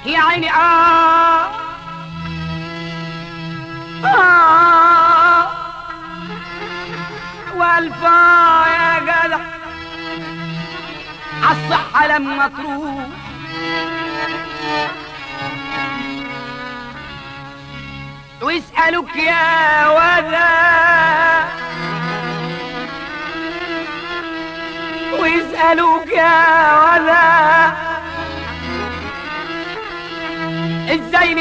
يا عيني آه آه والفا يا جدع عالصحة لما تروح ويسألوك يا وذا ويسألوك يا وذا ازاي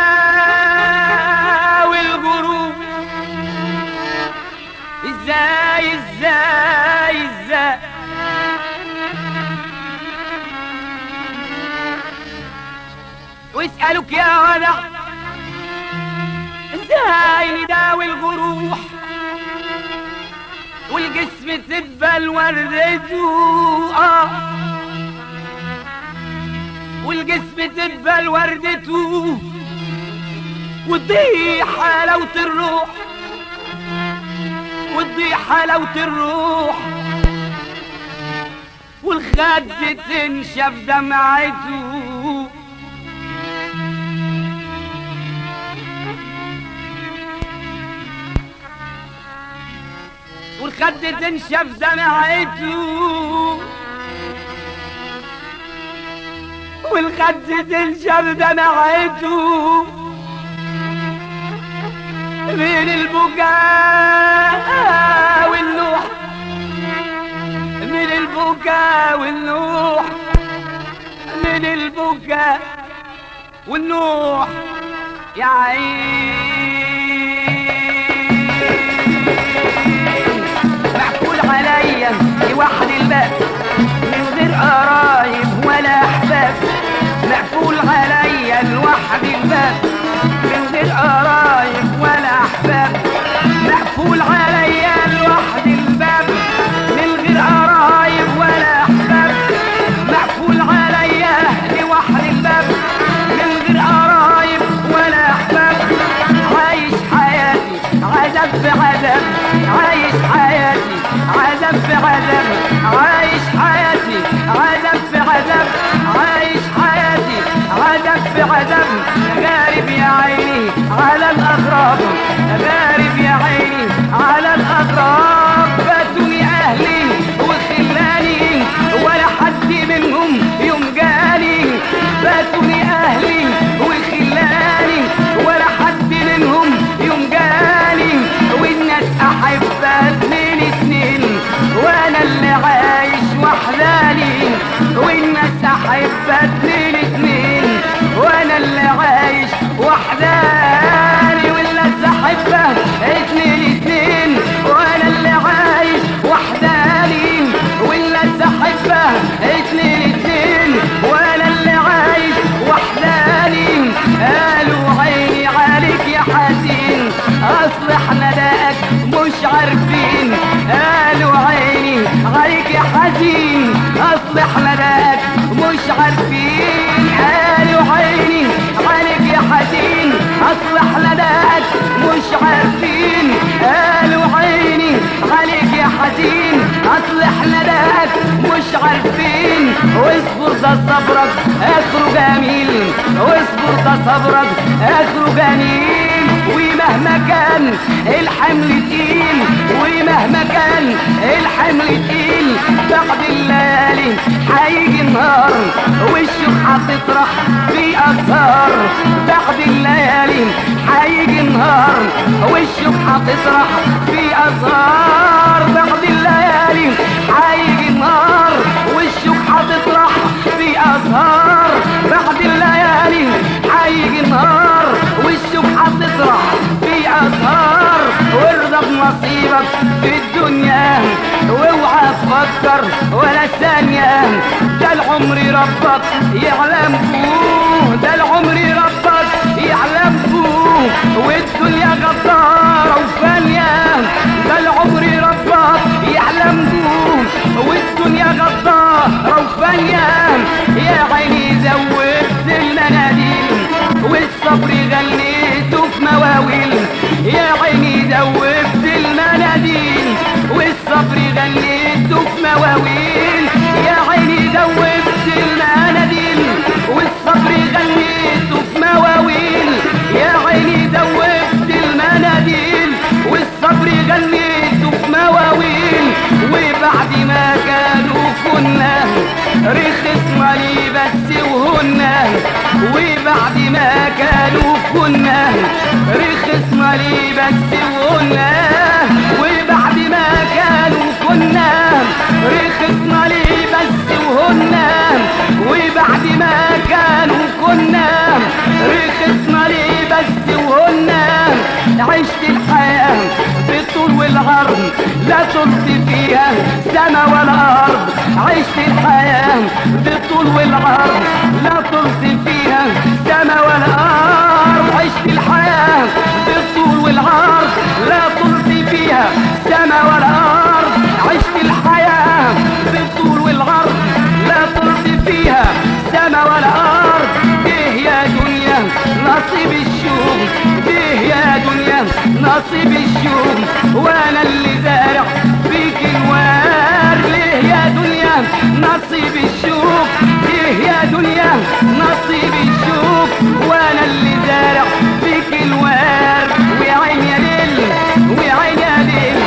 نداوي الغروب ازاي ازاي ازاي ويسألوك يا ولع ازاي نداوي الجروح والجسم تبل وردته اه والجسم تبل وردته وتضيع حلاوة الروح وتضيع حلاوة الروح والخد تنشف دمعته والخد تنشف دمعته والخد تنشف دمعته من البكاء والنوح من البكاء والنوح من البكاء والنوح يا عين معقول عليا لوحد الباب من غير قرايب ولا احباب معقول عليا لوحد الباب من غير قرايب ولا احباب مقفول عليا لوحد الباب من غير قرايب ولا احباب مقفول عليا لوحد الباب من غير قرايب ولا احباب عايش حياتي عذاب في عذاب عايش حياتي عذاب في عذاب عايش حياتي عذاب في عذاب عايش حياتي عذاب في عذاب غارب يا عيني على الأغراب غارب يا عيني على الأغراب فاتوني أهلي وخلاني ولا حد منهم يوم جاني فاتوني أهلي وخلاني ولا حد منهم يوم جاني والناس أحبها اتنين اتنين وأنا اللي عايش وحداني والناس أحبها اتنين اتنين وأنا اللي عايش وحداني والناس أحبها اتنين اتنين وأنا اللي عايش وحداني والناس أحبها اتنين اتنين وأنا اللي عايش وحداني قالوا عيني عليك يا حزين أصل احنا داك مش عارفين قالوا عيني عليك يا حزين أصل احنا داك مش عارفين قالوا عيني عليك يا حزين أصل احنا داك مش عارفين قالوا عيني عليك يا حزين أصل احنا داك مش عارفين واصبر ده صبرك آخره جميل واصبر ده صبرك آخره جميل ومهما كان الحمل تقيل ومهما كان الحمل تقيل بعد الليالي هيجي النهار والشوق هتطرح في أزهار بعد الليالي هيجي النهار والشوق هتطرح في أزهار بعد الليالي هيجي النهار والشوق هتطرح في أزهار بعد الليالي هيجي النهار والشوق هتطرح في أزهار وارضى بنصيبك في الدنيا واوعى تفكر ولا ثانية ده العمر ربك يعلم فوه ده العمر ربك يعلم فوه والدنيا غدارة وفانية ده العمر ربك يعلم فوه والدنيا غدارة وفانية يا عيني زودت المناديل والصبر غنيته في مواويل يا عيني زودت المناديل والصبر غنيته في مواويل يا عيني زودت المناديل والصبر غنيته رخص مالي بس وهنا وبعد ما كانوا كنا رخص مالي بس وهنا وبعد ما كانوا كنا رخص مالي بس وهنا وبعد ما كانوا كنا رخص مالي بس وهنا عشت الحياة بالطول والعرض لا طلت فيها سما ولا أرض عشت الحياة بالطول والعرض لا طلت فيها سما ولا أرض عشت الحياة بالطول والعرض لا طلت فيها سما ولا أرض عشت الحياة بالطول والعرض لا طلت فيها سما ولا أرض إيه يا دنيا نصيب الشوق إيه يا دنيا نصيب الشوق وأنا اللي زارع فيك الوار ليه يا دنيا نصيب الشوق إيه يا دنيا نصيب الشوق وأنا اللي زارع فيك الوار ويا عين يا ليل ويا عين يا ليل